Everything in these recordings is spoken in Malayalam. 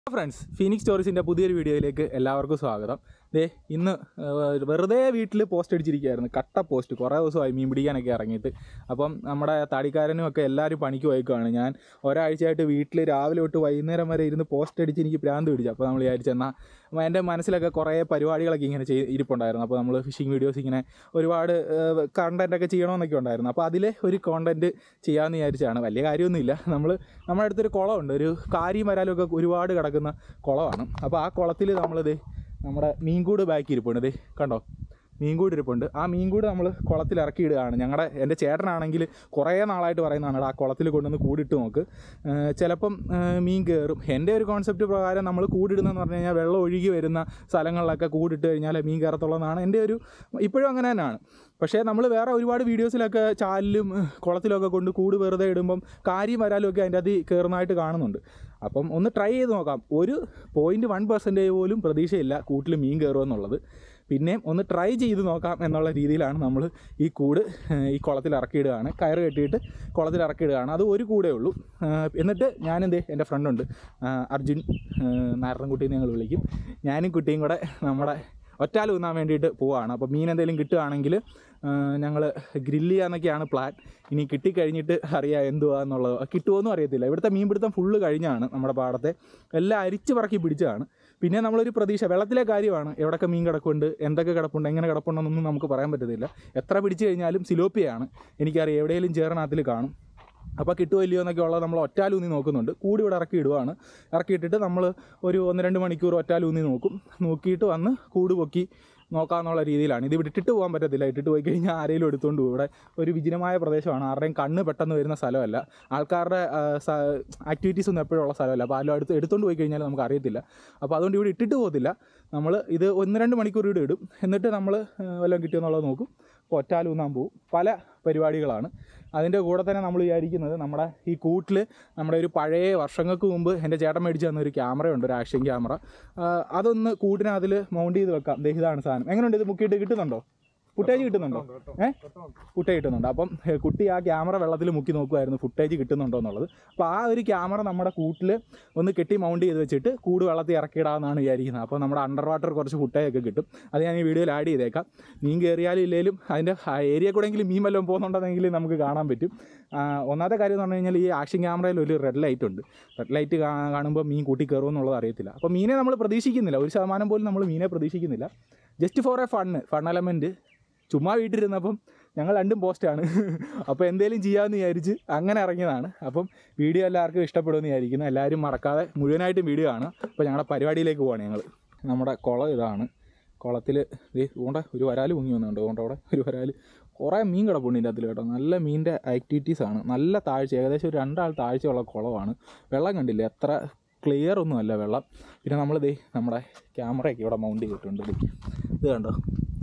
ഫ്രണ്ട്സ് ഫീനിക്സ് സ്റ്റോറീസിൻ്റെ പുതിയൊരു വീഡിയോയിലേക്ക് എല്ലാവർക്കും സ്വാഗതം ദേ ഇന്ന് ഏഹ്, വെറുതെ വീട്ടിൽ പോസ്റ്റ് അടിച്ചിരിക്കുകയായിരുന്നു കട്ട പോസ്റ്റ് കുറേ ദിവസമായി മീൻ പിടിക്കാനൊക്കെ ഇറങ്ങിയിട്ട് അപ്പം നമ്മുടെ താടിക്കാരനും ഒക്കെ എല്ലാവരും പണിക്ക് പോയിക്കുവാണ് ഞാൻ ഒരാഴ്ചയായിട്ട് വീട്ടിൽ രാവിലെ തൊട്ട് വൈകുന്നേരം വരെ ഇരുന്ന് പോസ്റ്റ് അടിച്ച് എനിക്ക് ഭ്രാന്ത് പിടിച്ചു അപ്പോൾ നമ്മൾ വിചാരിച്ചെന്നാൽ എൻ്റെ മനസ്സിലൊക്കെ കുറേ പരിപാടികളൊക്കെ ഇങ്ങനെ ചെയ്ത് ഇരിപ്പുണ്ടായിരുന്നു അപ്പോൾ നമ്മൾ ഫിഷിംഗ് വീഡിയോസ് ഇങ്ങനെ ഒരുപാട് കണ്ടൻ്റ് ഒക്കെ ചെയ്യണമെന്നൊക്കെ ഉണ്ടായിരുന്നു അപ്പോൾ അതിലെ ഒരു കോണ്ടൻറ്റ് ചെയ്യാമെന്ന് വിചാരിച്ചാണ് വലിയ കാര്യമൊന്നുമില്ല നമ്മൾ നമ്മുടെ അടുത്തൊരു കുളമുണ്ട് ഒരു കാരിയും വരാലും ഒക്കെ ഒരുപാട് കിടക്കുന്ന കുളമാണ് അപ്പോൾ ആ കുളത്തിൽ നമ്മളിത് നമ്മുടെ മീൻകൂട് ബാക്കി ഇരിപ്പുണ്ട് ദേ കണ്ടോ മീൻകൂട് ഇരിപ്പുണ്ട് ആ മീൻകൂട് നമ്മൾ കുളത്തിൽ ഇറക്കിയിടുകയാണ് ഞങ്ങളുടെ എൻ്റെ ചേട്ടനാണെങ്കിൽ കുറേ നാളായിട്ട് പറയുന്നതാണ് ആ കുളത്തിൽ കൊണ്ടുവന്ന് കൂടിട്ട് നോക്ക് ഏഹ് ചിലപ്പം ഏഹ് മീൻ കയറും എൻ്റെ ഒരു കോൺസെപ്റ്റ് പ്രകാരം നമ്മൾ കൂടിടുന്നതെന്ന് പറഞ്ഞു കഴിഞ്ഞാൽ വെള്ളം ഒഴുകി വരുന്ന സ്ഥലങ്ങളിലൊക്കെ കൂടിട്ട് കഴിഞ്ഞാൽ മീൻ കയറത്തുള്ളൂ എന്നാണ് എൻ്റെ ഒരു ഇപ്പോഴും അങ്ങനെ തന്നെയാണ് പക്ഷേ നമ്മൾ വേറെ ഒരുപാട് വീഡിയോസിലൊക്കെ ചാലിലും ഏഹ് കുളത്തിലൊക്കെ കൊണ്ട് കൂട് വെറുതെ ഇടുമ്പം കാര്യം വരാലും ഒക്കെ അതിൻ്റെ അകത്ത് കയറുന്നതായിട്ട് കാണുന്നുണ്ട് അപ്പം ഒന്ന് ട്രൈ ചെയ്ത് നോക്കാം ഒരു പോയിൻറ്റ് വൺ പെർസെൻറ്റേജ് പോലും പ്രതീക്ഷയില്ല കൂട്ടിൽ മീൻ കയറുമെന്നുള്ളത് പിന്നെയും ഒന്ന് ട്രൈ ചെയ്ത് നോക്കാം എന്നുള്ള രീതിയിലാണ് നമ്മൾ ഈ കൂട് ഏഹ്, ഈ കുളത്തിൽ ഇറക്കിയിടുകയാണ് കയറ് കെട്ടിയിട്ട് കുളത്തിൽ ഇറക്കിയിടുകയാണ് അത് ഒരു കൂടേ ഉള്ളൂ ഏഹ്, എന്നിട്ട് ഞാനെന്ത് എൻ്റെ ഫ്രണ്ടുണ്ട് ഏഹ്, അർജുൻ നാരണൻകുട്ടി എന്ന് ഞങ്ങൾ വിളിക്കും ഞാനും കുട്ടിയും കൂടെ നമ്മുടെ ഒറ്റാൽ ഊന്നാൻ വേണ്ടിയിട്ട് പോവാണ് അപ്പോൾ മീൻ എന്തെങ്കിലും കിട്ടുകയാണെങ്കിൽ ഞങ്ങൾ ഗ്രില്ല് ചെയ്യാന്നൊക്കെയാണ് പ്ലാൻ ഇനി കിട്ടിക്കഴിഞ്ഞിട്ട് അറിയാം എന്തുവാ എന്നുള്ളത് കിട്ടുമോയെന്നും അറിയത്തില്ല ഇവിടുത്തെ മീൻ പിടുത്തം ഫുള്ള് കഴിഞ്ഞാണ് നമ്മുടെ പാടത്തെ എല്ലാം അരിച്ച് പറക്കി പിടിച്ചതാണ് പിന്നെ നമ്മളൊരു പ്രതീക്ഷ വെള്ളത്തിലെ കാര്യമാണ് എവിടെയൊക്കെ മീൻ കിടപ്പുണ്ട് എന്തൊക്കെ കിടപ്പുണ്ട് എങ്ങനെ കിടപ്പുണ്ടെന്നൊന്നും നമുക്ക് പറയാൻ പറ്റത്തില്ല എത്ര പിടിച്ചു കഴിഞ്ഞാലും സിലോപ്പിയാണ് എനിക്കറിയാം എവിടെയെങ്കിലും ചേറിനകത്തിൽ കാണും അപ്പോൾ കിട്ടുമോ ഇല്ലയോ എന്നൊക്കെ ഉള്ളത് നമ്മൾ ഒറ്റാലൂന്നി നോക്കുന്നുണ്ട് കൂടി ഇവിടെ ഇറക്കി ഇടുവാണ് ഇറക്കിയിട്ടിട്ട് നമ്മൾ ഒരു ഒന്ന് രണ്ട് മണിക്കൂർ ഒറ്റാലൂന്നി നോക്കും നോക്കിയിട്ട് വന്ന് കൂട് പൊക്കി നോക്കാമെന്നുള്ള രീതിയിലാണ് ഇത് ഇവിടെ ഇട്ടിട്ട് പോകാൻ പറ്റത്തില്ല ഇട്ടിട്ട് പോയി കഴിഞ്ഞാൽ ആരെങ്കിലും എടുത്തുകൊണ്ട് പോകും ഇവിടെ ഒരു വിജനമായ പ്രദേശമാണ് ആരുടെയും കണ്ണ് പെട്ടെന്ന് വരുന്ന സ്ഥലമല്ല ആൾക്കാരുടെ ആക്ടിവിറ്റീസ് ഒന്നും എപ്പോഴും ഉള്ള സ്ഥലമല്ല അപ്പോൾ ആരും അടുത്ത് എടുത്തുകൊണ്ട് പോയി കഴിഞ്ഞാൽ നമുക്ക് അറിയത്തില്ല അപ്പോൾ അതുകൊണ്ട് ഇവിടെ ഇട്ടിട്ട് പോകത്തില്ല നമ്മൾ ഇത് ഒന്ന് രണ്ട് മണിക്കൂർ ഇവിടെ ഇടും എന്നിട്ട് നമ്മൾ വല്ലതും കിട്ടിയെന്നുള്ളത് നോക്കും അപ്പോൾ ഒറ്റാലൂന്നാൻ പോകും പല പരിപാടികളാണ് അതിൻ്റെ കൂടെ തന്നെ നമ്മൾ വിചാരിക്കുന്നത് നമ്മുടെ ഈ കൂട്ടിൽ നമ്മുടെ ഒരു പഴയ വർഷങ്ങൾക്ക് മുമ്പ് എൻ്റെ ചേട്ടൻ മേടിച്ച് തന്ന ഒരു ക്യാമറയുണ്ട് ഒരു ആക്ഷൻ ക്യാമറ ആ, അതൊന്ന് കൂട്ടിനതിൽ മൗണ്ട് ചെയ്ത് വെക്കാം ദേ ഇതാണ് സാധനം എങ്ങനെയുണ്ട് ഇത് മുക്കിയിട്ട് കിട്ടുന്നുണ്ടോ ഫുട്ടേജ് കിട്ടുന്നുണ്ടോ ഏ ഫുട്ടേജ് കിട്ടുന്നുണ്ട് അപ്പം ഏ, കുട്ടി ആ ക്യാമറ വെള്ളത്തിൽ മുക്കി നോക്കുമായിരുന്നു ഫുട്ടേജ് കിട്ടുന്നുണ്ടോ എന്നുള്ളത് അപ്പോൾ ആ ഒരു ക്യാമറ നമ്മുടെ കൂട്ടിൽ ഒന്ന് കെട്ടി മൗണ്ട് ചെയ്ത് വെച്ചിട്ട് കൂട് വെള്ളത്തിൽ ഇറക്കിയിടാമെന്നാണ് വിചാരിക്കുന്നത് അപ്പോൾ നമ്മുടെ അണ്ടർ വാട്ടർ കുറച്ച് ഫുട്ടേജ് ഒക്കെ കിട്ടും അത് ഞാൻ ഈ വീഡിയോയിൽ ആഡ് ചെയ്തേക്കാം മീൻ കയറിയാലും ഇല്ലെങ്കിലും അതിൻ്റെ ഏരിയ കൂടെയെങ്കിലും മീൻ വല്ലതും പോകുന്നുണ്ടെന്നെങ്കിൽ നമുക്ക് കാണാൻ പറ്റും ആ, ഒന്നാമത്തെ കാര്യം എന്ന് പറഞ്ഞു കഴിഞ്ഞാൽ ഈ ആക്ഷൻ ക്യാമറയിൽ ഒരു റെഡ് ലൈറ്റ് ഉണ്ട് റെഡ് ലൈറ്റ് കാണുമ്പോൾ മീൻ കൂട്ടി കയറുമെന്നുള്ളത് അറിയത്തില്ല അപ്പോൾ മീനെ നമ്മൾ പ്രതീക്ഷിക്കുന്നില്ല ഒരു ശതമാനം പോലും നമ്മൾ മീനെ പ്രതീക്ഷിക്കുന്നില്ല just for a fun fun element ചുമ്മാ വീട്ടിലിരുന്നപ്പം ഞങ്ങൾ രണ്ടും പോസ്റ്റാണ് അപ്പോൾ എന്തേലും ചെയ്യാമെന്ന് വിചാരിച്ച് അങ്ങനെ ഇറങ്ങിയതാണ് അപ്പം വീഡിയോ എല്ലാവർക്കും ഇഷ്ടപ്പെടുമെന്ന് വിചാരിക്കുന്നു എല്ലാവരും മറക്കാതെ മുഴുവനായിട്ടും വീഡിയോ കാണുക അപ്പോൾ ഞങ്ങളുടെ പരിപാടിയിലേക്ക് പോവാണ് ഞങ്ങൾ നമ്മുടെ കുളം ഇതാണ് കുളത്തിൽ ഊണ്ട ഒരു വരാൽ പൊങ്ങി വന്നുണ്ട് ഊണ്ട അവിടെ ഒരു വരാൽ കുറേ മീൻ കിടപ്പുണ്ട് ഇതിൻ്റെ അതിൽ കേട്ടോ നല്ല മീനിൻ്റെ ആക്ടിവിറ്റീസ് ആണ് നല്ല താഴ്ച ഏകദേശം ഒരു രണ്ടാൾ താഴ്ചയുള്ള കുളമാണ് വെള്ളം കണ്ടില്ലേ എത്ര ക്ലിയർ ഒന്നുമല്ല വെള്ളം പിന്നെ നമ്മൾ ദേ നമ്മുടെ ക്യാമറയൊക്കെ ഇവിടെ മൗണ്ട് ചെയ്തിട്ടുണ്ട് ദേ. ഇത് കണ്ടോ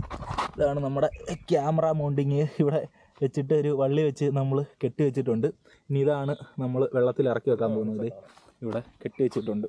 ഇതാണ് നമ്മുടെ ക്യാമറ മൗണ്ടിങ് ഇവിടെ വെച്ചിട്ട് ഒരു വള്ളി വെച്ച് നമ്മൾ കെട്ടി വെച്ചിട്ടുണ്ട് ഇനി ഇതാണ് നമ്മൾ വെള്ളത്തിൽ ഇറക്കി വെക്കാൻ പോകുന്നത് ദേ ഇവിടെ കെട്ടി വെച്ചിട്ടുണ്ട്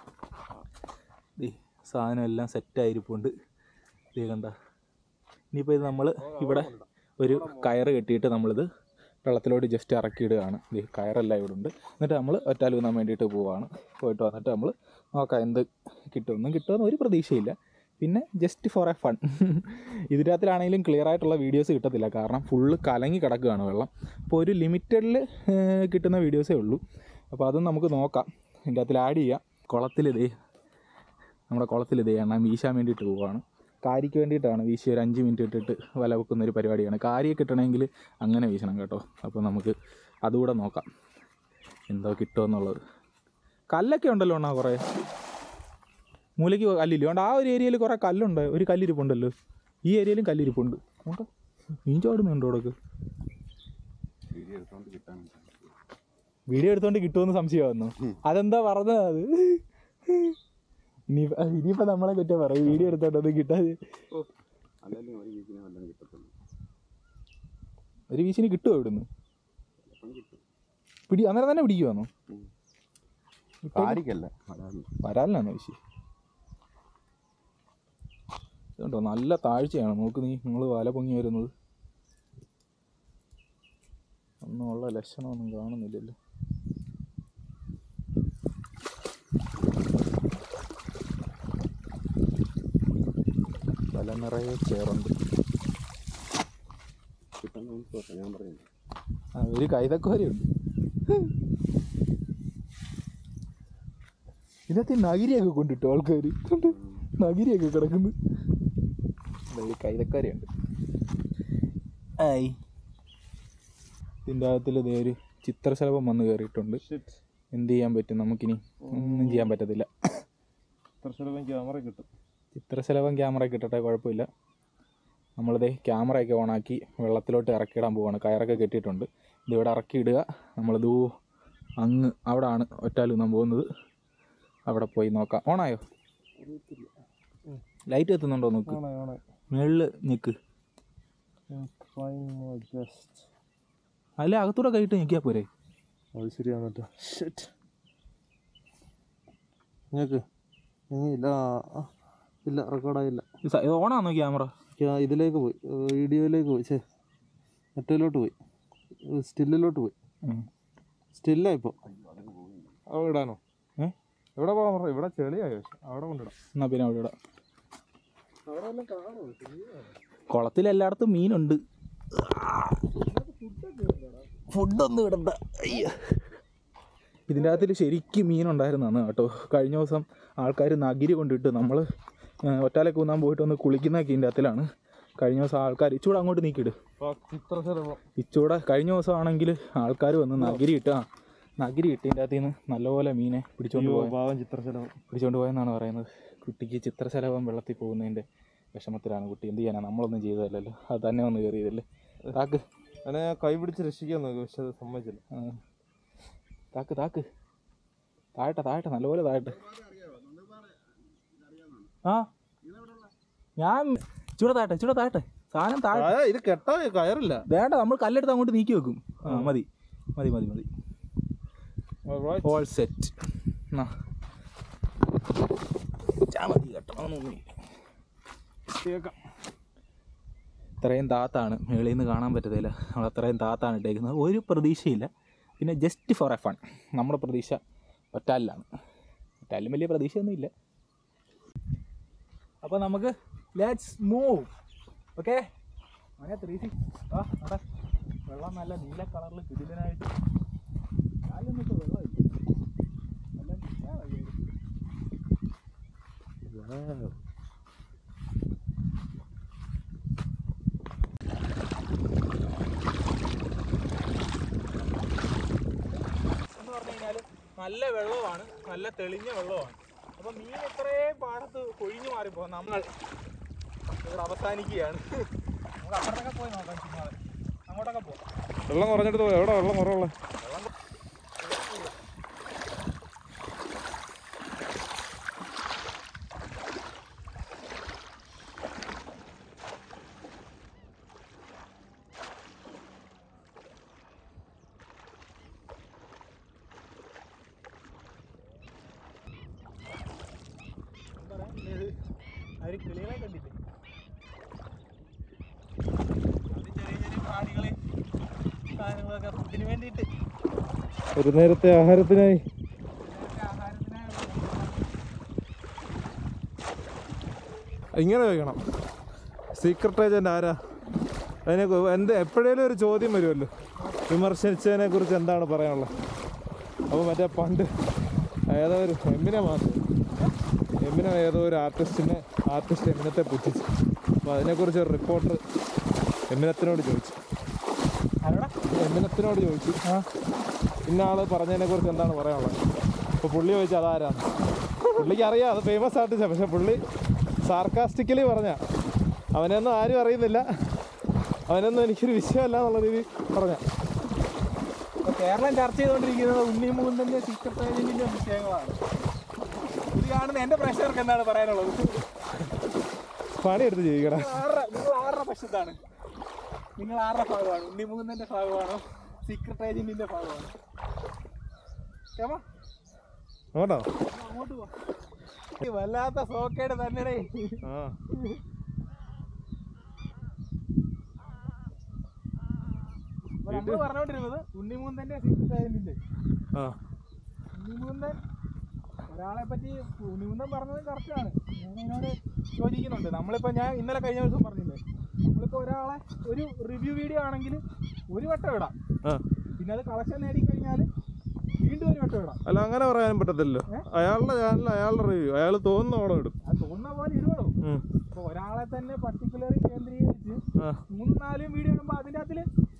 ദേ സാധനം എല്ലാം സെറ്റായിരിപ്പുണ്ട് ദേ കണ്ട ഇനിയിപ്പോൾ ഇത് നമ്മൾ ഇവിടെ ഒരു കയറ് കെട്ടിയിട്ട് നമ്മളിത് വെള്ളത്തിലോട്ട് ജസ്റ്റ് ഇറക്കിയിടുകയാണ് ദേ കയറെല്ലാം ഇവിടെ ഉണ്ട് എന്നിട്ട് നമ്മൾ ഒറ്റാൽ ഊന്നാൻ വേണ്ടിയിട്ട് പോവുകയാണ് പോയിട്ട് വന്നിട്ട് നമ്മൾ നോക്കാം എന്ത് കിട്ടുമെന്നും കിട്ടുമെന്ന് ഒരു പ്രതീക്ഷയില്ല പിന്നെ ജസ്റ്റ് ഫോർ എ ഫൺ ഇതിനകത്തിലാണെങ്കിലും ക്ലിയർ ആയിട്ടുള്ള വീഡിയോസ് കിട്ടത്തില്ല കാരണം ഫുള്ള് കലങ്ങി കിടക്കുകയാണ് വെള്ളം അപ്പോൾ ഒരു ലിമിറ്റഡിൽ കിട്ടുന്ന വീഡിയോസേ ഉള്ളൂ അപ്പോൾ അതും നമുക്ക് നോക്കാം ഇതിൻ്റെ അകത്തിൽ ആഡ് ചെയ്യാം കുളത്തിൽ ഇതേ നമ്മുടെ കുളത്തിൽ ഇതേ എണ്ണ വീശാൻ വേണ്ടിയിട്ട് പോവുകയാണ് കാരിക്ക് വേണ്ടിയിട്ടാണ് വീശി ഒരു അഞ്ച് മിനിറ്റ് ഇട്ടിട്ട് വല വെക്കുന്ന ഒരു പരിപാടിയാണ് കാരിയെ കിട്ടണമെങ്കിൽ അങ്ങനെ വീശണം കേട്ടോ അപ്പോൾ നമുക്ക് അതുകൂടെ നോക്കാം എന്തോ കിട്ടുമെന്നുള്ളത് കല്ലൊക്കെ ഉണ്ടല്ലോ അണ്ണാ കുറേ മൂലയ്ക്ക് കല്ലില്ല അതുകൊണ്ട് ആ ഒരു ഏരിയയിൽ കുറേ കല്ലുണ്ട് ഒരു കല്ലിരിപ്പുണ്ടല്ലോ ഈ ഏരിയയിലും കല്ലിരിപ്പുണ്ട് ഉണ്ട് മീൻ ചാടുന്നുണ്ടോ അവിടെ വീഡിയോ എടുത്തോണ്ട് കിട്ടുമെന്ന് സംശയം വന്നു അതെന്താ പറഞ്ഞത് അത് ഇനി ഇനിയിപ്പോ നമ്മളെ കുറ്റം പറയും വീഡിയോ എടുത്തോണ്ടൊന്നും കിട്ടാതെ അല്ലെങ്കിൽ ഒരു വീക്കിനെ വല്ലതും കിട്ടത്തുള്ളൂ ഒരു വീശിന് കിട്ടുമോ ഇവിടുന്ന് ചിലപ്പം കിട്ടും പിടി അന്നേരം തന്നെ പിടിക്കുവാന്നോ കാരിക്കല്ല വരാറില്ല വരാലിനാണോ വീശി ഇതുണ്ടോ നല്ല താഴ്ചയാണ് നോക്ക് നീ നിങ്ങൾ വല പൊങ്ങി വരുന്നത് ഒന്നും ഉള്ള ലക്ഷണമൊന്നും കാണുന്നില്ലല്ലോ തല നിറയെ ചേറുണ്ട് കിട്ടാൻ തോന്നുന്നു ഞാൻ പറയുന്നു ആ, ഒരു കൈതക്കോരയുണ്ട് ഇതിനകത്ത് നഗരിയൊക്കെ കൊണ്ടിട്ടു ആൾക്കാർ കണ്ട് നഗരിയൊക്കെ കിടക്കുന്നു ദേ ഒരു കൈതക്കോരയുണ്ട് ആയി ഇതിൻ്റെ അകത്തിൽ ഇതേ ഒരു ചിത്രശലഭം വന്ന് കയറിയിട്ടുണ്ട് എന്ത് ചെയ്യാൻ പറ്റും നമുക്കിനി ഒന്നും ചെയ്യാൻ പറ്റത്തില്ല തൃശ്ശൂരം ക്യാമറ കിട്ടും ചിത്രശലഭം ക്യാമറ കിട്ടട്ടെ കുഴപ്പമില്ല നമ്മളിതേ ക്യാമറയൊക്കെ ഓണാക്കി വെള്ളത്തിലോട്ട് ഇറക്കിയിടാൻ പോവാണ് കയറൊക്കെ കെട്ടിയിട്ടുണ്ട് ഇതിവിടെ ഇറക്കിയിടുക നമ്മളിത് അങ്ങ് അവിടാണ് ഒറ്റാലുന്നാൻ പോകുന്നത് അവിടെ പോയി നോക്കാം ഓണായോ ലൈറ്റ് എത്തുന്നുണ്ടോ നോക്ക് ആണ് ആണ് മേളിൽ നിൽക്ക് trying my best. അല്ല അകത്തൂടെ കൈയിട്ട് നിൽക്കിയാൽ പോരെ അത് ശരിയാണ് കേട്ടോ ഷെറ്റ് നിങ്ങൾക്ക് ഇല്ല ആ, ഇല്ല റെക്കോർഡായില്ല ഇത് സ- ഇത് ഓണാന്നോ ക്യാമറ ക്യാ- ഇതിലേക്ക് പോയി വീഡിയോയിലേക്ക് പോയി ചേ മറ്റേലോട്ട് പോയി സ്റ്റില്ലിലോട്ട് പോയി സ്റ്റില്ല ഇപ്പോൾ അവിടെ ഇടാനോ ഏ? എവിടെ പോകാൻ പറഞ്ഞു ഇവിടെ ചെളിയായോ അവിടെ കൊണ്ടിടാം എന്നാ പിന്നെ അവിടെ ഇടാം അവിടെ വല്ലതും കാണുമോ കുളത്തിൽ എല്ലായിടത്തും മീനുണ്ട് ഫുഡൊന്നും ഇടണ്ട അയ്യ ഇതിൻ്റെ അകത്തിൽ ശരിക്കും മീനുണ്ടായിരുന്നതാണ് കേട്ടോ കഴിഞ്ഞ ദിവസം ആൾക്കാർ നഗിരി കൊണ്ടിട്ട് നമ്മൾ ഒറ്റാലെ കൂന്നാൻ പോയിട്ട് ഒന്ന് കുളിക്കുന്നതൊക്കെ ഇതിൻ്റെ അകത്തിലാണ് കഴിഞ്ഞ ദിവസം ആൾക്കാർ ഇച്ചൂടെ അങ്ങോട്ട് നീക്കിയിട് ചിത്രശലഭം ഇച്ചൂടെ കഴിഞ്ഞ ദിവസം ആണെങ്കിൽ ആൾക്കാർ വന്ന് നഗിരി ഇട്ട് ആ നഗിരി ഇട്ട് ഇതിൻ്റെ അകത്ത് നിന്ന് നല്ലപോലെ മീനെ പിടിച്ചോണ്ട് അയ്യോ പോയ പാവം ചിത്രശലഭം പിടിച്ചോണ്ട് പോയെന്നാണ് പറയുന്നത് കുട്ടിക്ക് ചിത്രശലഭം വെള്ളത്തിൽ പോകുന്നതിൻ്റെ വിഷമത്തിലാണ് കുട്ടി എന്ത് ചെയ്യാനാണ് നമ്മളൊന്നും ചെയ്തതല്ലല്ലോ അത് തന്നെ വന്ന് കയറിയതല്ലേ താക്ക് അതിനെ കൈ പിടിച്ച് രക്ഷിക്കാൻ നോക്കി പക്ഷെ അത് സമ്മതിച്ചില്ല ആ. താക്ക് താക്ക് താഴട്ടെ താഴട്ടെ നല്ലപോലെ താഴട്ടെ ആ ഞാൻ ചൂടെ താഴട്ടെ ചൂടെ താഴട്ടെ സാധനം താഴെ ആ, ഇത് കെട്ടാ കയറില്ല വേണ്ട നമ്മൾ കല്ലെടുത്ത് അങ്ങോട്ട് നീക്കി വെക്കും ആ മതി മതി മതി മതി Alright. ഓൾ സെറ്റ് എന്നാ ചാമതി കെട്ടണമെന്നൊന്നുമില്ല കേക്കാം. ഇത്രയും താത്താണ് മേളിൽ നിന്ന് കാണാൻ പറ്റത്തില്ല നമ്മൾ അത്രയും താത്താണ് ഇട്ടേക്കുന്നത് ഒരു പ്രതീക്ഷയില്ല പിന്നെ ജസ്റ്റ് ഫോർ എ ഫൺ നമ്മുടെ പ്രതീക്ഷ ഒറ്റാലിലാണ് ഒറ്റാലിലും വലിയ പ്രതീക്ഷയൊന്നുമില്ല അപ്പോൾ നമുക്ക് ലെറ്റ്സ് മൂവ് ഓക്കെ അങ്ങനെ ത്രീ സിക്സ് ആ നട വെള്ളം നല്ല നീല കളറിൽ കിടിലനായിട്ട് കാലൊന്നും ഇപ്പോൾ വെള്ളമില്ല നല്ല നീല വഴിയായിരിക്കും. എന്ന് പറഞ്ഞു കഴിഞ്ഞാൽ നല്ല വെള്ളമാണ് നല്ല തെളിഞ്ഞ വെള്ളമാണ് അപ്പോൾ മീൻ ഇത്രയും പാടത്ത് കൊഴിഞ്ഞു മാറിപ്പോ നമ്മൾ ഇവിടെ അവസാനിക്കുകയാണ് നമുക്ക് അപ്പുറത്തൊക്കെ പോയി നോക്കാം ചുമ്മാതെ അങ്ങോട്ടൊക്കെ പോകാം വെള്ളം കുറഞ്ഞെടുത്ത് പോയി എവിടെ വെള്ളം കുറവുള്ള അവർ കിളികളെ കണ്ടില്ലേ അത് ചെറിയ ചെറിയ പ്രാണികളെ സാധനങ്ങളൊക്കെ ഫുഡിന് വേണ്ടിയിട്ട് ഒരു നേരത്തെ ആഹാരത്തിനായി ഇങ്ങനെ ചോദിക്കണം സീക്രട്ട് ഏജന്റ് ആരാ അതിനെ കു- എന്ത് എപ്പോഴേലും ഒരു ചോദ്യം വരുമല്ലോ വിമർശിച്ചതിനെ കുറിച്ച് എന്താണ് പറയാനുള്ളത് അപ്പോൾ മറ്റേ പണ്ട് ഏതോ ഒരു എമ്മിനെ മാത്രം എമ്മിനെ ഏതോ ഒരു ആർട്ടിസ്റ്റിനെ ആർട്ടിസ്റ്റ് എമ്മിനത്തെ പുച്ഛിച്ചു അപ്പോൾ അതിനെക്കുറിച്ച് ഒരു റിപ്പോർട്ടർ എമ്മിനത്തിനോട് ചോദിച്ചു ആരോടാ എമ്മിനത്തിനോട് ചോദിച്ചു ആ ഇന്ന ആള് പറഞ്ഞതിനെ കുറിച്ച് എന്താണ് പറയാനുള്ളത് അപ്പോൾ പുള്ളി ചോദിച്ചു അതാരാണ് പുള്ളിക്ക് അറിയാം അത് ഫേമസ് ആർട്ടിസ്റ്റ് പക്ഷെ പുള്ളി സാർക്കാസ്റ്റിക്കലി പറഞ്ഞ അവനൊന്നും ആരും അറിയുന്നില്ല അവനൊന്നും എനിക്കൊരു വിഷയമല്ല എന്നുള്ള രീതി പറഞ്ഞ ഇപ്പൊ കേരളം ചർച്ച ചെയ്തുകൊണ്ടിരിക്കുന്നത് ഉണ്ണി മുകുന്ദന്റെ സീക്രട്ട് ഏജന്റിന്റെ വിഷയങ്ങളാണ് ഇത് കാണുന്ന എന്റെ പ്രേക്ഷകർക്ക് എന്താണ് പറയാനുള്ളത് പണിയെടുത്ത് ജീവിക്കടാ ആരുടെ നിങ്ങൾ ആരുടെ പക്ഷത്താണ് നിങ്ങൾ ആരുടെ ഭാഗമാണ് ഉണ്ണി മുകുന്ദന്റെ ഭാഗമാണോ സീക്രട്ട് ഏജന്റിന്റെ ഭാഗമാണോ കേമ കേട്ടോ അങ്ങോട്ട് പോ ഈ വല്ലാത്ത സോക്കേട് തന്നെ ആ നമ്മൾ പറഞ്ഞോണ്ടിരുന്നത് ഉണ്ണി മുകുന്ദന്റെ സീക്രട്ട് ഏജന്റിന്റെ ആ ഉണ്ണി മുകുന്ദൻ ഒരാളെ പറ്റി നിമിന്തം പറഞ്ഞത് കറക്റ്റാണ് ഞാൻ അതിനോട് യോജിക്കുന്നുണ്ട് നമ്മളിപ്പോൾ ഞാൻ ഇന്നലെ കഴിഞ്ഞ ദിവസം പറഞ്ഞില്ലേ നമ്മളിപ്പോൾ ഒരാളെ ഒരു റിവ്യൂ വീഡിയോ ആണെങ്കിൽ ഒരു വട്ടം ഇടാം ആ പിന്നെ അത് കളക്ഷൻ നേടിക്കഴിഞ്ഞാൽ വീണ്ടും ഒരു വട്ടം ഇടാം അല്ല അങ്ങനെ പറയാനും പറ്റത്തില്ലല്ലോ അയാളുടെ ചാനൽ അയാളുടെ റിവ്യൂ അയാൾ തോന്നുന്ന ഓണം ഇടും അത് തോന്നുന്ന പോലെ ഇടുകയുള്ളൂ ഉം. ഇപ്പോൾ ഒരാളെ തന്നെ പർട്ടിക്കുലറി കേന്ദ്രീകരിച്ച് ആ മൂന്നും നാലും വീഡിയോ ഇടുമ്പോൾ അതിൻ്റെ അകത്തിൽ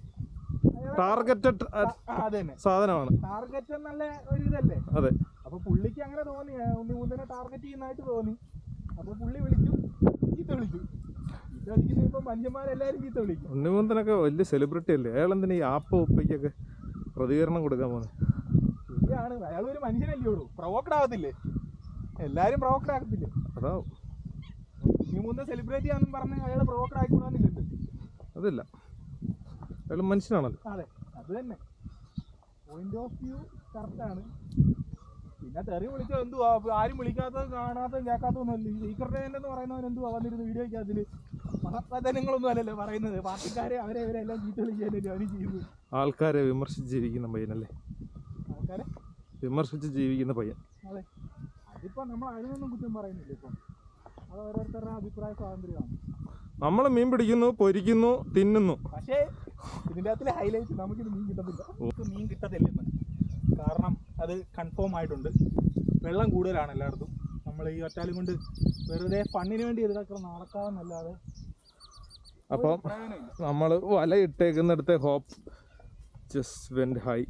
ടാർഗറ്റഡ് അത് തന്നെ സാധനമാണ് ടാർഗറ്റ് എന്നുള്ള ഒരു ഇതല്ലേ അതെ അപ്പൊ പുള്ളിക്ക് അങ്ങനെ തോന്നി ആ, ഉണ്ണി മുന്തനെ ടാർഗറ്റ് ചെയ്യുന്നതായിട്ട് തോന്നി അപ്പൊ പുള്ളി വിളിച്ചു ചീത്ത വിളിച്ചു ചീത്ത വിളിക്കുന്ന ഇപ്പൊ മനുഷ്യന്മാരെല്ലാരും ചീത്ത വിളിക്കും ഉണ്ണിമൂന്തനൊക്കെ വലിയ സെലിബ്രിറ്റി അല്ലേ അയാൾ എന്തിനാ ഈ ആപ്പ ഉപ്പയ്ക്കൊക്കെ പ്രതികരണം കൊടുക്കാൻ പോകുന്നത് ശരിയാണ് അയാൾ ഒരു മനുഷ്യനല്ലേ ഉള്ളൂ പ്രൊവോക്കഡ് ആവത്തില്ലേ എല്ലാരും പ്രൊവോക്കഡ് ആകത്തില്ലേ അതാ ഉണ്ണി മുന്ത സെലിബ്രേറ്റ് ചെയ്യാന്നും പറഞ്ഞ് അയാൾ പ്രൊവോക്കഡ് ആയിക്കൂടാന്നില്ലല്ലോ അതില്ല അയാൾ മനുഷ്യനാണല്ലോ അതെ അത് തന്നെ പോയിന്റ് ഓഫ് വ്യൂ കറക്റ്റാണ് പിന്നെ തെറി വിളിച്ചത് എന്തുവാ ഇപ്പൊ ആരും വിളിക്കാത്തതും കാണാത്തതും കേൾക്കാത്തതൊന്നുമല്ല ഈ സീക്രട്ട് ഏജന്റ് എന്ന് പറയുന്നവൻ എന്തുവാ വന്നിരുന്ന വീഡിയോയ്ക്ക് അതിൽ മഹത്വജനങ്ങളൊന്നും അല്ലല്ലോ പറയുന്നത് പാർട്ടിക്കാരെ അവരെ ഇവരെ എല്ലാം ചീത്ത വിളിക്കാനല്ലേ അവന് ചെയ്യുന്നത് ആൾക്കാരെ വിമർശിച്ച് ജീവിക്കുന്ന പയ്യനല്ലേ ആൾക്കാരെ വിമർശിച്ച് ജീവിക്കുന്ന പയ്യൻ അതെ അതിപ്പോ നമ്മൾ അതിനൊന്നും കുറ്റം പറയുന്നില്ല ഇപ്പം അത് ഓരോരുത്തരുടെ അഭിപ്രായ സ്വാതന്ത്ര്യമാണ് നമ്മൾ മീൻ പിടിക്കുന്നു പൊരിക്കുന്നു തിന്നുന്നു പക്ഷേ ഇതിൻ്റെ അകത്തിലെ ഹൈലൈറ്റ് നമുക്കിത് മീൻ കിട്ടത്തില്ല നമുക്ക് മീൻ കിട്ടത്തില്ലെന്ന് കാരണം അത് കൺഫേം ആയിട്ടുണ്ട് വെള്ളം കൂടുതലാണ് എല്ലായിടത്തും നമ്മൾ ഈ ഒറ്റാലും കൊണ്ട് വെറുതെ ഫണ്ണിന് വേണ്ടി ഇതൊക്കെ നടക്കാമെന്നല്ലാതെ അപ്പം പ്രയോജനമില്ല നമ്മൾ വല ഇട്ടേക്കുന്നിടത്തെ ഹോപ്പ് ജസ്റ്റ് വെൻറ്റ് ഹൈ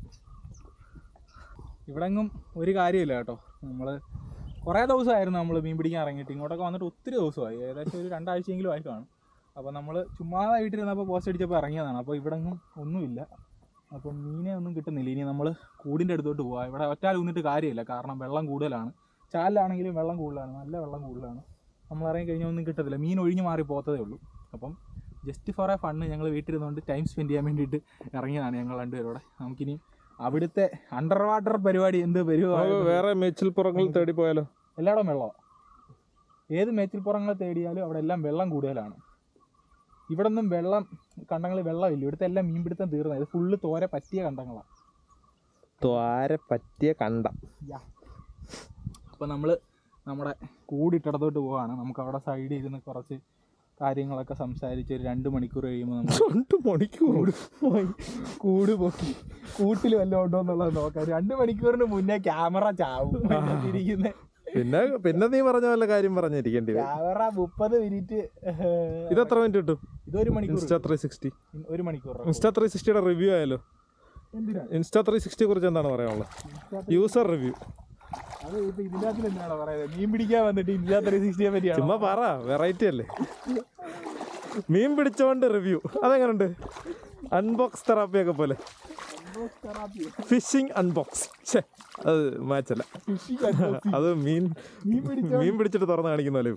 ഇവിടെങ്ങും ഒരു കാര്യമില്ല കേട്ടോ നമ്മൾ കുറേ ദിവസമായിരുന്നു നമ്മൾ മീൻ പിടിക്കാൻ ഇറങ്ങിയിട്ട് ഇങ്ങോട്ടൊക്കെ വന്നിട്ട് ഒത്തിരി ദിവസമായി ഏകദേശം ഒരു രണ്ടാഴ്ചയെങ്കിലും ആയി കാണും അപ്പോൾ നമ്മൾ ചുമ്മാതെ വീട്ടിലിരുന്നപ്പോൾ പോസ്റ്റ് അടിച്ചപ്പോൾ ഇറങ്ങിയതാണ് അപ്പോൾ ഇവിടെങ്ങും ഒന്നുമില്ല അപ്പം മീനെ ഒന്നും കിട്ടുന്നില്ല ഇനി നമ്മൾ കൂടിൻ്റെ അടുത്തോട്ട് പോവാം ഇവിടെ ഒറ്റാൽ നിന്നിട്ട് കാര്യമില്ല കാരണം വെള്ളം കൂടുതലാണ് ചാലിലാണെങ്കിലും വെള്ളം കൂടുതലാണ് നല്ല വെള്ളം കൂടുതലാണ് നമ്മൾ ഇറങ്ങി കഴിഞ്ഞാൽ ഒന്നും കിട്ടത്തില്ല മീൻ ഒഴിഞ്ഞു മാറി പോകത്തതേ ഉള്ളൂ അപ്പം ജസ്റ്റ് ഫോർ എ ഫണ്ണ് ഞങ്ങൾ വീട്ടിലിരുന്നുകൊണ്ട് ടൈം സ്പെൻഡ് ചെയ്യാൻ വേണ്ടിയിട്ട് ഇറങ്ങിയതാണ് ഞങ്ങൾ രണ്ടുപേരോടെ നമുക്കിനി അവിടുത്തെ അണ്ടർ വാട്ടർ പരിപാടി എന്ത് പരിപാടി നമുക്ക് വേറെ മേച്ചിൽ പുറങ്ങൾ തേടി പോയാലോ എല്ലായിടവും വെള്ളമാണ് ഏത് മേച്ചിൽപ്പുറങ്ങൾ തേടിയാലും അവിടെ എല്ലാം വെള്ളം കൂടുതലാണ് ഇവിടെ ഒന്നും വെള്ളം കണ്ടങ്ങളിൽ വെള്ളമില്ല ഇവിടുത്തെ എല്ലാം മീൻപിടുത്തം തീർന്നത് ഇത് ഫുള്ള് തോര പറ്റിയ കണ്ടങ്ങളാണ് ദ്വാര പറ്റിയ കണ്ട അപ്പോൾ നമ്മൾ നമ്മുടെ കൂടിട്ടിടത്തോട്ട് പോവാണ് നമുക്ക് അവിടെ സൈഡിൽ ഇരുന്ന് കുറച്ച് കാര്യങ്ങളൊക്കെ സംസാരിച്ച് ഒരു രണ്ട് മണിക്കൂർ കഴിയുമ്പോൾ നമ്മൾ രണ്ട് മണിക്കൂർ പോയി കൂട് പൊക്കി കൂട്ടിൽ വല്ലതും ഉണ്ടോ എന്നുള്ളത് നോക്കാം രണ്ട് മണിക്കൂറിന് മുന്നേ ക്യാമറ ചാവും ഇരിക്കുന്ന പിന്നെ പിന്നെ നീ പറഞ്ഞ വല്ല കാര്യം പറഞ്ഞിരിക്കേണ്ടി വരും ക്യാമറ മുപ്പത് മിനിറ്റ് ഇത് എത്ര മിനിറ്റ് കിട്ടും ഇതൊരു മണിക്കൂർ ഇൻസ്റ്റാ ത്രീ സിക്സ്റ്റി ഒരു മണിക്കൂർ ഇൻസ്റ്റാ ത്രീ സിക്സ്റ്റിയുടെ റിവ്യൂ ആയാലോ എന്തിനാ ഇൻസ്റ്റാ ത്രീ സിക്സ്റ്റിയെ കുറിച്ച് എന്താണ് പറയാനുള്ളത് യൂസർ റിവ്യൂ അത് ഇപ്പൊ ഇതിന്റെ അകത്തിൽ എന്താണ് പറയുന്നത് മീൻ പിടിക്കാൻ വന്നിട്ട് ഇന്ത്യ ത്രീ സിക്സ്റ്റിയെ പറ്റിയാണ് ചുമ്മാ പറ വെറൈറ്റി അല്ലേ മീൻ പിടിച്ചോണ്ട് റിവ്യൂ അതെങ്ങനുണ്ട് അൺബോക്സ് തെറാപ്പിയൊക്കെ പോലെ ഫിഷിംഗ് അൺബോക്സ് ഛേ അത് മാച്ചല്ല അത് മീൻ മീൻ പിടിച്ചോ മീൻ പിടിച്ചിട്ട് തുറന്ന് കാണിക്കുന്ന പോലെ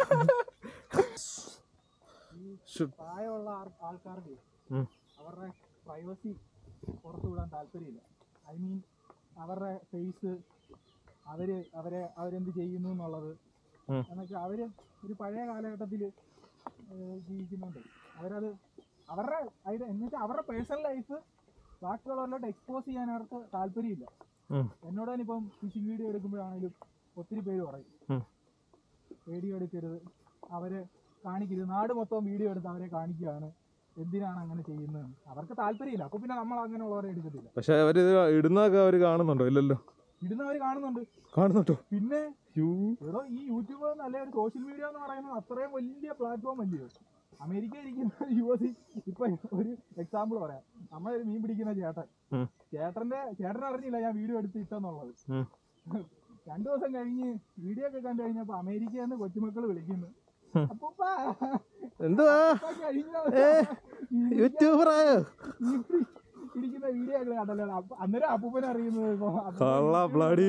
Should- പ്രായമുള്ള ആൾ- ആൾക്കാർക്ക് ഉം. അവരുടെ പ്രൈവസി പുറത്തു വിടാൻ താല്പര്യമില്ല ഐ മീൻ അവരുടെ ഫേസ് അവര് അവരെ അവരെന്ത് ചെയ്യുന്നു എന്നുള്ളത് ഉം. എന്നൊക്കെ അവര് ഒരു പഴയ കാലഘട്ടത്തിൽ ജീവിക്കുന്നുണ്ട് അവരത് അവരുടെ അതിന് എന്നുവെച്ചാൽ അവരുടെ പേഴ്സണൽ ലൈഫ് ബാക്കിയുള്ളവരിലോട്ട് എക്സ്പോസ് ചെയ്യാൻ അവർക്ക് താല്പര്യമില്ല ഉം. എന്നോട് തന്നെ ഇപ്പം ഫിഷിംഗ് വീഡിയോ എടുക്കുമ്പോഴാണെങ്കിലും ഒത്തിരി പേര് പറയും ഉം. വീഡിയോ എടുക്കരുത് അവരെ കാണിക്കരുത് നാട് മൊത്തം വീഡിയോ എടുത്ത് അവരെ കാണിക്കുകയാണ് എന്തിനാണ് അങ്ങനെ ചെയ്യുന്നത് അവർക്ക് താല്പര്യമില്ല അപ്പൊ പിന്നെ നമ്മൾ അങ്ങനെയുള്ളവരെ എടുക്കത്തില്ല പക്ഷെ അവരിത് ഇടുന്നതൊക്കെ അവർ കാണുന്നുണ്ടോ ഇല്ലല്ലോ ഇടുന്നവർ കാണുന്നുണ്ട് കാണുന്നുണ്ടോ പിന്നെ യൂ ഏതോ ഈ യൂട്യൂബ് എന്നല്ല ഒരു സോഷ്യൽ മീഡിയ എന്ന് പറയുന്നത് അത്രയും വലിയ പ്ലാറ്റ്ഫോം അല്ലയോ അമേരിക്ക ഇരിക്കുന്ന യു എസ് ഇപ്പൊ ഒരു എക്സാമ്പിൾ പറയാം നമ്മളൊരു മീൻ പിടിക്കുന്ന ചേട്ടൻ ഉം. ചേട്ടന്റെ ചേട്ടൻ അറിഞ്ഞില്ല ഞാൻ വീഡിയോ എടുത്ത് ഇട്ടെന്നുള്ളത് ഉം. രണ്ടു ദിവസം കഴിഞ്ഞ് വീഡിയോ ഒക്കെ കണ്ടു കഴിഞ്ഞപ്പോ അമേരിക്കയിൽ നിന്ന് കൊച്ചുമക്കൾ വിളിക്കുന്നു ഉം. അപ്പൂപ്പാ, എന്തുവാ അപ്പ കഴിഞ്ഞ ഏ ഈ യൂട്യൂബറായോ ഈ ഇരിക്കുന്ന വീഡിയോ ഒക്കെ കണ്ടല്ലോ അപ്പ- അന്നേരം അപ്പൂപ്പനെ അറിയുന്നത് ഇപ്പൊ അപ്പൂപ്പൻ കള്ള ബ്ലഡി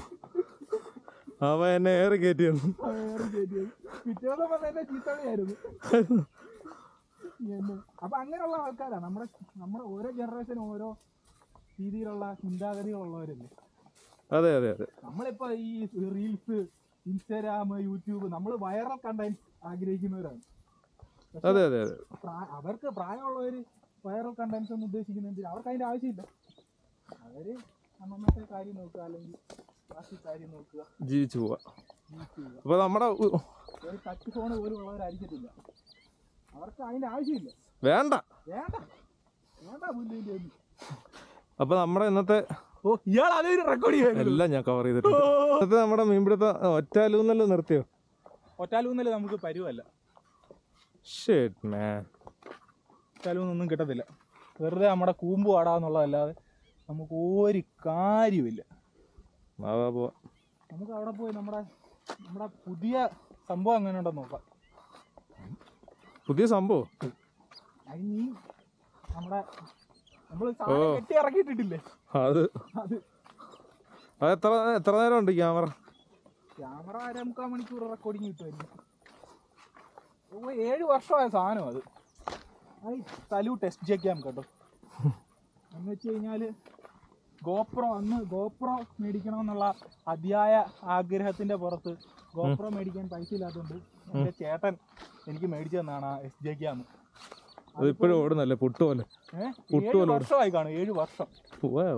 അവ എന്നെ ഏറി കയറ്റിയാണ് വേറെ ചെയ്തത്. പിറ്റേ ദിവസം വന്ന എന്നെ ചീത്തവിളിയായിരുന്നു എന്നെ. അപ്പൊ അങ്ങനെയുള്ള ആൾക്കാരാ നമ്മുടെ നമ്മുടെ ഓരോ ജനറേഷനും ഓരോ രീതിയിലുള്ള ചിന്താഗതികളുള്ളവരല്ലേ അതെ അതെ അതെ നമ്മളിപ്പോ ഈ റീൽസ് ഇൻസ്റ്റാഗ്രാം യൂട്യൂബ് നമ്മൾ വൈറൽ കണ്ടന്റ് ആഗ്രഹിക്കുന്നവരാണ് അതെ അതെ അതെ പ്രാ- അവർക്ക് പ്രായമുള്ളവര് വൈറൽ കണ്ടന്റ്സ് ഒന്നും ഉദ്ദേശിക്കുന്നുണ്ട് അവർക്ക് അതിന്റെ ആവശ്യമില്ല അവര് അന്നത്തെ കാര്യം നോക്കുക അല്ലെങ്കിൽ ബാക്കി കാര്യം നോക്കുക ജീവിച്ചു പോവാ അപ്പോൾ നമ്മുടെ ഉ- ഒരു ടച്ച് ഫോൺ പോലും ഉള്ളവരായിരിക്കത്തില്ല അവർക്ക് അതിന്റെ ആവശ്യമില്ല വേണ്ട വേണ്ട വേണ്ട പുല്ലിന്റെ ഒന്നും അപ്പോൾ നമ്മുടെ ഇന്നത്തെ ഓ ഇയാൾ അതൊരു റെക്കോർഡ് ചെയ്യാൻ എല്ലാം ഞാൻ കവർ ചെയ്തിട്ടുണ്ട് ഇന്നത്തെ നമ്മുടെ മീൻപിടുത്ത ഒറ്റാലൂന്നല്ലോ നിർത്തിയോ ഒറ്റാലൂന്നല് നമുക്ക് പരുവല്ല ഷേട്ട് മാൻ ഒറ്റാലൂന്നൊന്നും കിട്ടത്തില്ല വെറുതെ നമ്മുടെ കൂമ്പ് പാടാന്നുള്ളതല്ലാതെ നമുക്ക് ഒരു കാര്യമില്ല ആവാ പോവാ നമുക്ക് അവിടെ പോയി നമ്മുടെ നമ്മുടെ പുതിയ സംഭവം എങ്ങനെ ഉണ്ടെന്ന് നോക്കാം പുതിയ സംഭവം അത് നീ നമ്മുടെ നമ്മൾ സാധനം കെട്ടി ഇറക്കിയിട്ടിട്ടില്ലേ അത് അത് അത് എത്ര എത്ര നേരം ഉണ്ട് ക്യാമറ ക്യാമറ അര മുക്കാൽ മണിക്കൂർ റെക്കോർഡിങ് കിട്ടുമായിരുന്നു ഓ ഏഴ് വർഷമായ സാധനം അത് ഐ സല്യൂ ടെസ്റ്റ് ചെയ്യാം കേട്ടോ എന്ന് വെച്ച് കഴിഞ്ഞാൽ ഗോപ്രോ അന്ന് ഗോപ്രോ മേടിക്കണമെന്നുള്ള അതിയായ ആഗ്രഹത്തിന്റെ പുറത്ത് ഗോപ്രോ മേടിക്കാൻ പൈസ ഇല്ലാത്തതുകൊണ്ട് എൻ്റെ ചേട്ടൻ എനിക്ക് മേടിച്ചു തന്നാണ് ആ എസ് ജെ ക്യാം അത് ഇപ്പോഴും ഓടുന്നല്ലേ പുട്ട് പോലെ ഏഹ് പുട്ട് ഏഴ് പോലെ വർഷമായി കാണും ഏഴ് വർഷം Wow.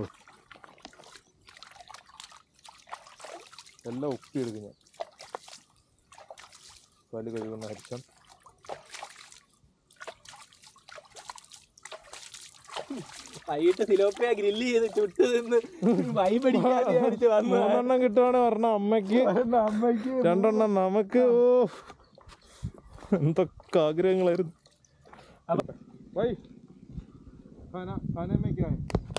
എല്ലാം ഒപ്പി എടുക്കും ഞാൻ പല്ല് കഴുകുന്ന ഹരിച്ചൻ വൈകിട്ട് സിലോപ്പിയ ഗ്രില്ല് ചെയ്ത് ചുട്ട് നിന്ന് വൈബടിക്കാൻ വിചാരിച്ച് വന്നു മൂന്നെണ്ണം കിട്ടുവാണ് പറഞ്ഞ അമ്മയ്ക്ക് അമ്മയ്ക്ക് രണ്ടെണ്ണം നമുക്ക് ഓ എന്തൊക്കെ ആഗ്രഹങ്ങളായിരുന്നു വൈ ഖാന ഖാനമ്മയ്ക്കായി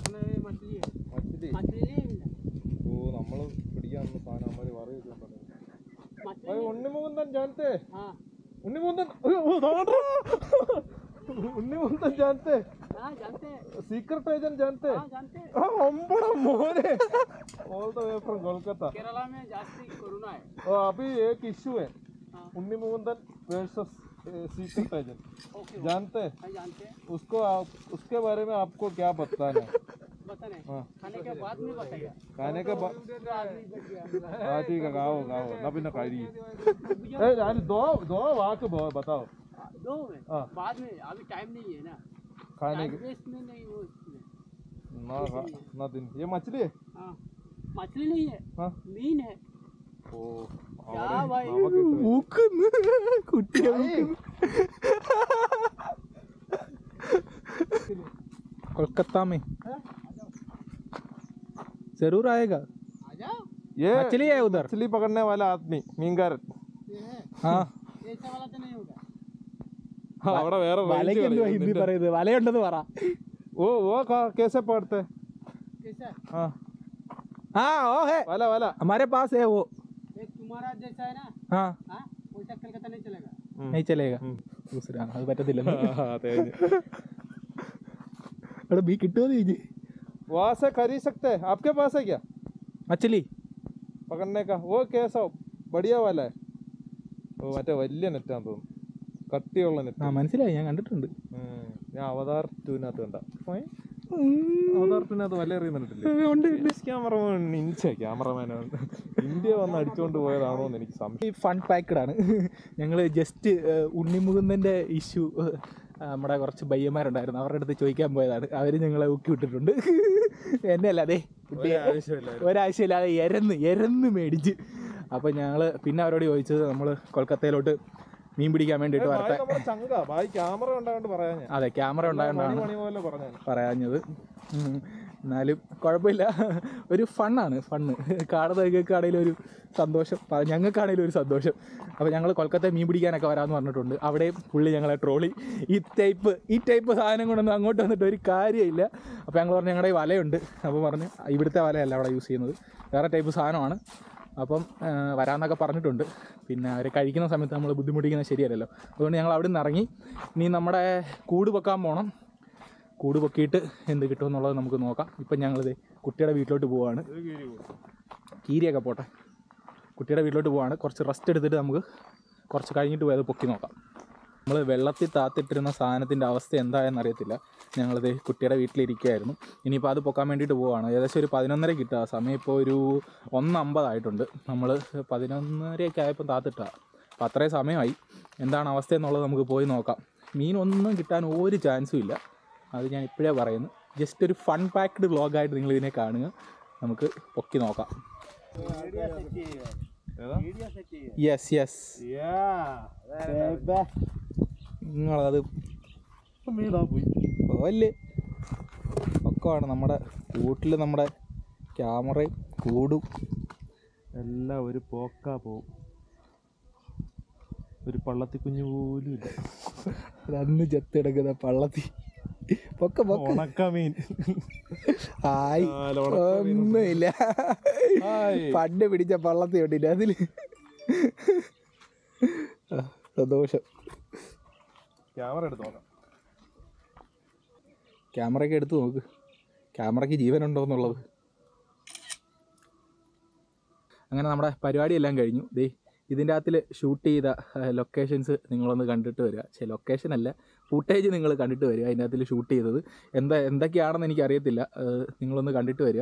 മച്ചിലി ഓ നമ്മള് പിടിക്കാൻ വന്ന സാധനം അമ്മ വറി വെച്ചിട്ടുണ്ടോ ഉണ്ണിമുകുന്ദൻ ജാനത്തെ ഉണ്ണിമുകുന്ദൻ അയ്യോ, ഓ, ദാണ്ടാ. ഉണ്ണിമുകുന്ദൻ ജാനത്തെ സീക്രട്ട് ഏജന്റ് ജാനത്തെ ആ, അമ്പട മോനെ all the way from Kolkata Kerala में जास्ती कोरोना है ओ अभी एक इशू है उन्नी मुकुंदन वर्सेस सीक्रेट एजेंट जानते हैं हम जानते हैं उसको आप उसके बारे में आपको क्या बताना है बताने हाँ खाने के बाद में बताइए खाने के बाद आदमी बैठ गया हाँ ठीक है गाओ गाओ ना भी ना खाई ए यार दो दो वाक बो- बताओ दो में हाँ। बाद में अभी टाइम नहीं है ना खाने टाइम के वेस्ट में नहीं वो इसमें। ना खा- ना दिन ये मछली है हाँ मछली नहीं है हाँ मीन है ओ क्या भाई നമുക്ക് കിട്ടും. ഊക്കുന്നു കുട്ടിയെ कोलकाता में जरूर आएगा आ जाओ ये मछली है उधर मछली पकड़ने वाला आदमी मीनगारൻ ये है हाँ ऐसा वाला तो नहीं होगा ആ, അവിടെ വേറെ range വലയ്ക്ക് എന്തുവാ ഹിന്ദി കളിക്കുന്നുണ്ട്. പറയുന്നത് വലയുണ്ടെന്ന് പറ ഓ ഓ കാ- कैसे पढ़ते कैसा हाँ हाँ वो है वाला वाला हमारे पास है वो एक तुम्हारा जैसा है ना हाँ हाँ वैसा कलकत्ता नहीं चलेगा नहीं चलेगा दूसरा അത് പറ്റത്തില്ല അതെ അവിടെ ബീ കിട്ടുമോ ചോദിച്ചു वहाँ से खरीद सकते हैं आपके पास है क्या മച്ചലി पकड़ने का वो कैसा बढ़िया वाला है ഓ മറ്റേ വലിയ നെറ്റാന്ന് തോന്നുന്നു കട്ടിയുള്ള നെറ്റ് ആ മനസ്സിലായി ഞാൻ കണ്ടിട്ടുണ്ട് ഞാൻ അവതാർ ടൂവിനകത്ത് കണ്ട അവതാർ ടൂവിനകത്ത് വല്ല എറിയുന്നിട്ടില്ലേ ക്യാമറമാൻ ഇഞ്ച ക്യാമറമാനാണ് ഇന്ത്യ വന്ന് അടിച്ചുകൊണ്ട് പോയതാണോ എന്ന് എനിക്ക് സംശയം ഈ ഫൺ പാക്കഡ് ആണ് ഞങ്ങൾ ജസ്റ്റ് ഉണ്ണിമുകുന്ദൻ്റെ ഇഷ്യൂ നമ്മുടെ കുറച്ച് പയ്യന്മാരുണ്ടായിരുന്നു അവരുടെ അടുത്ത് ചോദിക്കാൻ പോയതാണ് അവർ ഞങ്ങളെ ഊക്കി വിട്ടിട്ടുണ്ട് എന്നെ അല്ല അതെ കുട്ടിയെ ഒരാഴ്ചയില്ലാതെ എരന്ന് എരന്ന് മേടിച്ച് അപ്പോൾ ഞങ്ങൾ പിന്നെ അവരോട് ചോദിച്ചത് നമ്മൾ കൊൽക്കത്തയിലോട്ട് മീൻ പിടിക്കാൻ വേണ്ടിയിട്ട് ഭായ് വരട്ടെ നമ്മുടെ ചങ്ക ഭായ് ക്യാമറ ഉണ്ടായോണ്ട് പറയാൻ ഞാൻ അതെ ക്യാമറ മണി ഉണ്ടായതുകൊണ്ടാണ് മണി പോലെ പറഞ്ഞാൽ പറയാഞ്ഞത് ഉം. എന്നാലും കുഴപ്പമില്ല ഒരു ഫണ്ണാണ് ഫണ്ണ് കാണുന്നവർക്കാണെങ്കിലും ഒരു സന്തോഷം പ- ഞങ്ങൾക്കാണെങ്കിലും ഒരു സന്തോഷം അപ്പോൾ ഞങ്ങൾ കൊൽക്കത്ത മീൻ പിടിക്കാനൊക്കെ വരാമെന്ന് പറഞ്ഞിട്ടുണ്ട് അവിടെയും പുള്ളി ഞങ്ങളെ ട്രോളി ഈ ടൈപ്പ് ഈ ടൈപ്പ് സാധനം കൊണ്ടൊന്നും അങ്ങോട്ട് വന്നിട്ട് ഒരു കാര്യമില്ല അപ്പോൾ ഞങ്ങൾ പറഞ്ഞു ഞങ്ങളുടെ ഈ വലയുണ്ട് അപ്പോൾ പറഞ്ഞ് ഇവിടുത്തെ വലയല്ല അവിടെ യൂസ് ചെയ്യുന്നത് വേറെ ടൈപ്പ് സാധനമാണ് അപ്പം ആ, വരാമെന്നൊക്കെ പറഞ്ഞിട്ടുണ്ട് പിന്നെ അവർ കഴിക്കുന്ന സമയത്ത് നമ്മൾ ബുദ്ധിമുട്ടിക്കുന്നത് ശരിയല്ലല്ലോ അതുകൊണ്ട് ഞങ്ങൾ അവിടെ നിന്ന് ഇറങ്ങി ഇനി നമ്മുടെ കൂട് വെക്കാൻ പോകണം കൂട് പൊക്കിയിട്ട് എന്ത് കിട്ടുമെന്നുള്ളത് നമുക്ക് നോക്കാം ഇപ്പം ഞങ്ങളിത് കുട്ടിയുടെ വീട്ടിലോട്ട് പോവാണ് കീരിയൊക്കെ പോട്ടെ കുട്ടിയുടെ വീട്ടിലോട്ട് പോവാണ് കുറച്ച് റെസ്റ്റ് എടുത്തിട്ട് നമുക്ക് കുറച്ച് കഴിഞ്ഞിട്ട് പോയത് പൊക്കി നോക്കാം നമ്മൾ വെള്ളത്തിൽ താത്തിട്ടിരുന്ന സാധനത്തിൻ്റെ അവസ്ഥ എന്തായെന്ന് അറിയത്തില്ല ഞങ്ങളിത് കുട്ടിയുടെ വീട്ടിലിരിക്കുകയായിരുന്നു ഇനിയിപ്പോൾ അത് പൊക്കാൻ വേണ്ടിയിട്ട് പോവാണ് ഏകദേശം ഒരു പതിനൊന്നര കിട്ടുക സമയം ഇപ്പോൾ ഒരു ഒന്നമ്പതായിട്ടുണ്ട് നമ്മൾ പതിനൊന്നരയൊക്കെ ആയപ്പോൾ താത്തിട്ടാ അപ്പോൾ അത്രയും സമയമായി എന്താണ് അവസ്ഥ എന്നുള്ളത് നമുക്ക് പോയി നോക്കാം മീനൊന്നും കിട്ടാൻ ഒരു ചാൻസും ഇല്ല അത് ഞാൻ ഇപ്പോഴേ പറയുന്നു ജസ്റ്റ് ഒരു ഫൺ പാക്ഡ് വ്ളോഗായിട്ട് നിങ്ങൾ ഇതിനെ കാണുക നമുക്ക് പൊക്കി നോക്കാം ഏതാ യെസ് യെസ് നിങ്ങളത് മീതാ പോയി പോവല്ലേ ഒക്കെ ആണ് നമ്മുടെ കൂട്ടിൽ നമ്മുടെ ക്യാമറയും കൂടും എല്ലാം ഒരു പോക്കാ പോവും ഒരു പള്ളത്തി കുഞ്ഞു പോലും ഇല്ല അന്ന് ചെത്തിടക്കുന്ന പള്ളത്തി പൊക്ക പൊക്ക ഉണക്കമീൻ ആയി ആ, ഉണക്കമീൻ. ഒന്നുമില്ല ഹായ്. പണ്ട് പിടിച്ച പള്ളത്തി കണ്ടില്ല അതില് ആ, സന്തോഷം ക്യാമറ എടുത്ത് നോക്കാം ക്യാമറയൊക്കെ എടുത്ത് നോക്ക് ക്യാമറയ്ക്ക് ജീവനുണ്ടോ എന്നുള്ളത് അങ്ങനെ നമ്മുടെ പരിപാടിയെല്ലാം കഴിഞ്ഞു ദേ ഇതിൻ്റെ അകത്തിൽ ഷൂട്ട് ചെയ്ത ലൊക്കേഷൻസ് നിങ്ങളൊന്ന് കണ്ടിട്ട് വരിക പക്ഷേ ലൊക്കേഷൻ അല്ല ഫുട്ടേജ് നിങ്ങൾ കണ്ടിട്ട് വരിക അതിൻ്റെ അകത്തിൽ ഷൂട്ട് ചെയ്തത് എന്താ എന്തൊക്കെയാണെന്ന് എനിക്കറിയത്തില്ല ഏഹ് നിങ്ങളൊന്ന് കണ്ടിട്ട് വരിക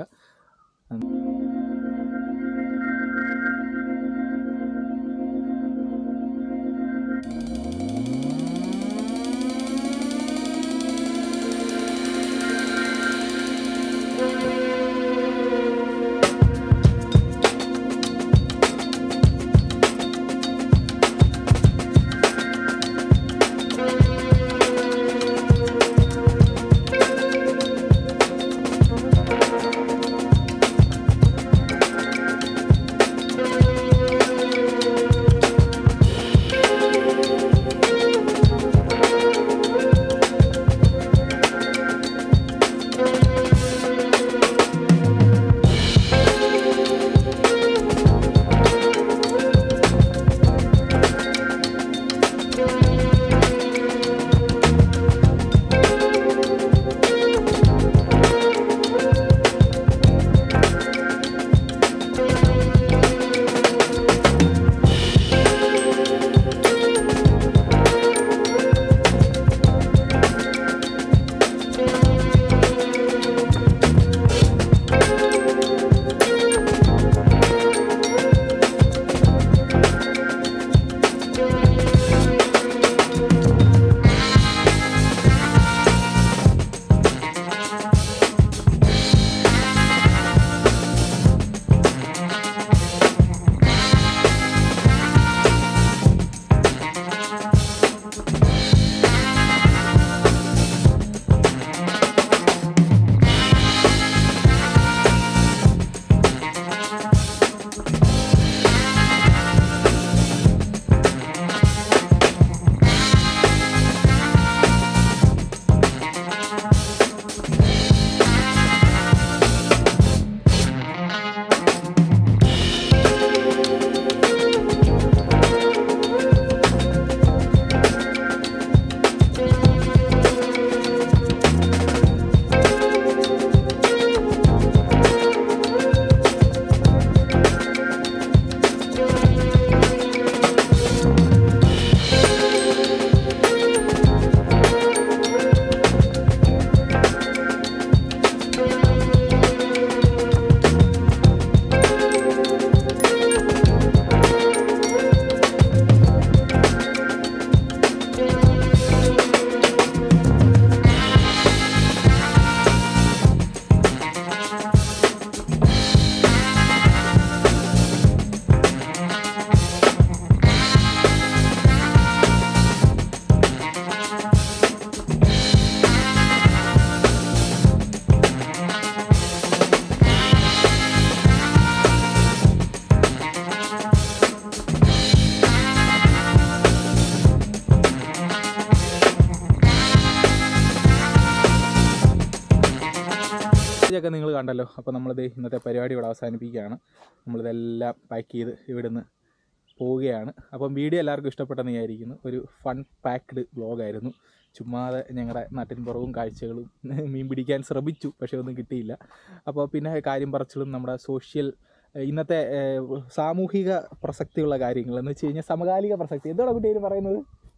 ഇതൊക്കെ നിങ്ങൾ കണ്ടല്ലോ അപ്പോൾ നമ്മളിത് ഇന്നത്തെ പരിപാടി ഇവിടെ അവസാനിപ്പിക്കുകയാണ് നമ്മളിതെല്ലാം പാക്ക് ചെയ്ത് ഇവിടുന്ന് പോവുകയാണ് അപ്പം വീഡിയോ എല്ലാവർക്കും ഇഷ്ടപ്പെട്ടെന്ന് വിചാരിക്കുന്നു ഒരു ഫൺ പാക്ക്ഡ് വ്ളോഗായിരുന്നു ചുമ്മാതെ ഞങ്ങളുടെ നാട്ടിൻപുറവും കാഴ്ചകളും മീൻ പിടിക്കാൻ ശ്രമിച്ചു പക്ഷേ ഒന്നും കിട്ടിയില്ല അപ്പോൾ പിന്നെ കാര്യം പറച്ചിലും നമ്മുടെ സോഷ്യൽ ഇന്നത്തെ ഏഹ്, സാമൂഹിക പ്രസക്തിയുള്ള കാര്യങ്ങൾ എന്ന് വെച്ച് കഴിഞ്ഞാൽ സമകാലിക പ്രസക്തി എന്താണ് കുട്ടിയിൽ പറയുന്നത്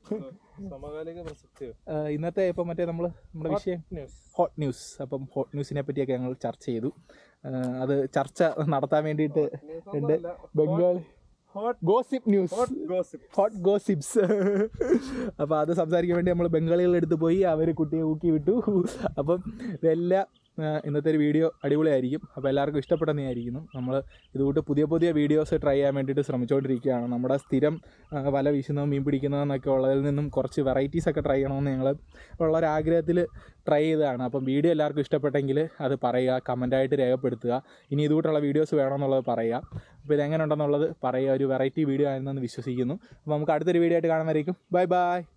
സമകാലിക പ്രസക്തിയോ ഏഹ്, ഇന്നത്തെ ഇപ്പം മറ്റേ നമ്മൾ നമ്മുടെ വിഷയം ഹോട്ട് ന്യൂസ് അപ്പം ഹോട്ട് ന്യൂസിനെ പറ്റിയൊക്കെ ഞങ്ങൾ ചർച്ച ചെയ്തു ഏഹ്, അത് ചർച്ച നടത്താൻ വേണ്ടിയിട്ട് ഉണ്ട് Bengali hot gossip news gossip hot gossips അപ്പോൾ അത് സംസാരിക്കാൻ വേണ്ടി നമ്മൾ ബംഗാളികളുടെ അടുത്ത് പോയി അവർ കുട്ടിയെ ഊക്കി വിട്ടു അപ്പം ഇതെല്ലാം ആ, ഇന്നത്തെ ഒരു വീഡിയോ അടിപൊളിയായിരിക്കും അപ്പോൾ എല്ലാവർക്കും ഇഷ്ടപ്പെട്ടെന്നായിരിക്കുന്നു നമ്മൾ ഇതുകൂട്ട് പുതിയ പുതിയ വീഡിയോസ് ട്രൈ ചെയ്യാൻ വേണ്ടിയിട്ട് ശ്രമിച്ചുകൊണ്ടിരിക്കുകയാണ് നമ്മുടെ സ്ഥിരം ആ, വല വീശുന്നതും മീൻ പിടിക്കുന്നതെന്നൊക്കെ ഉള്ളതിൽ നിന്നും കുറച്ച് വെറൈറ്റീസ് ഒക്കെ ട്രൈ ചെയ്യണമെന്ന് ഞങ്ങൾ ഉള്ള ഒരു ആഗ്രഹത്തിൽ ട്രൈ ചെയ്തതാണ് അപ്പം വീഡിയോ എല്ലാവർക്കും ഇഷ്ടപ്പെട്ടെങ്കിൽ അത് പറയുക കമൻറ്റായിട്ട് രേഖപ്പെടുത്തുക ഇനി ഇതുകൂട്ടുള്ള വീഡിയോസ് വേണമെന്നുള്ളത് പറയുക അപ്പോൾ ഇതെങ്ങനെ ഉണ്ടെന്നുള്ളത് പറയുക ഒരു വെറൈറ്റി വീഡിയോ ആയിരുന്നെന്ന് വിശ്വസിക്കുന്നു അപ്പോൾ നമുക്ക് അടുത്തൊരു വീഡിയോ ആയിട്ട് കാണുന്നതായിരിക്കും ബൈ ബൈ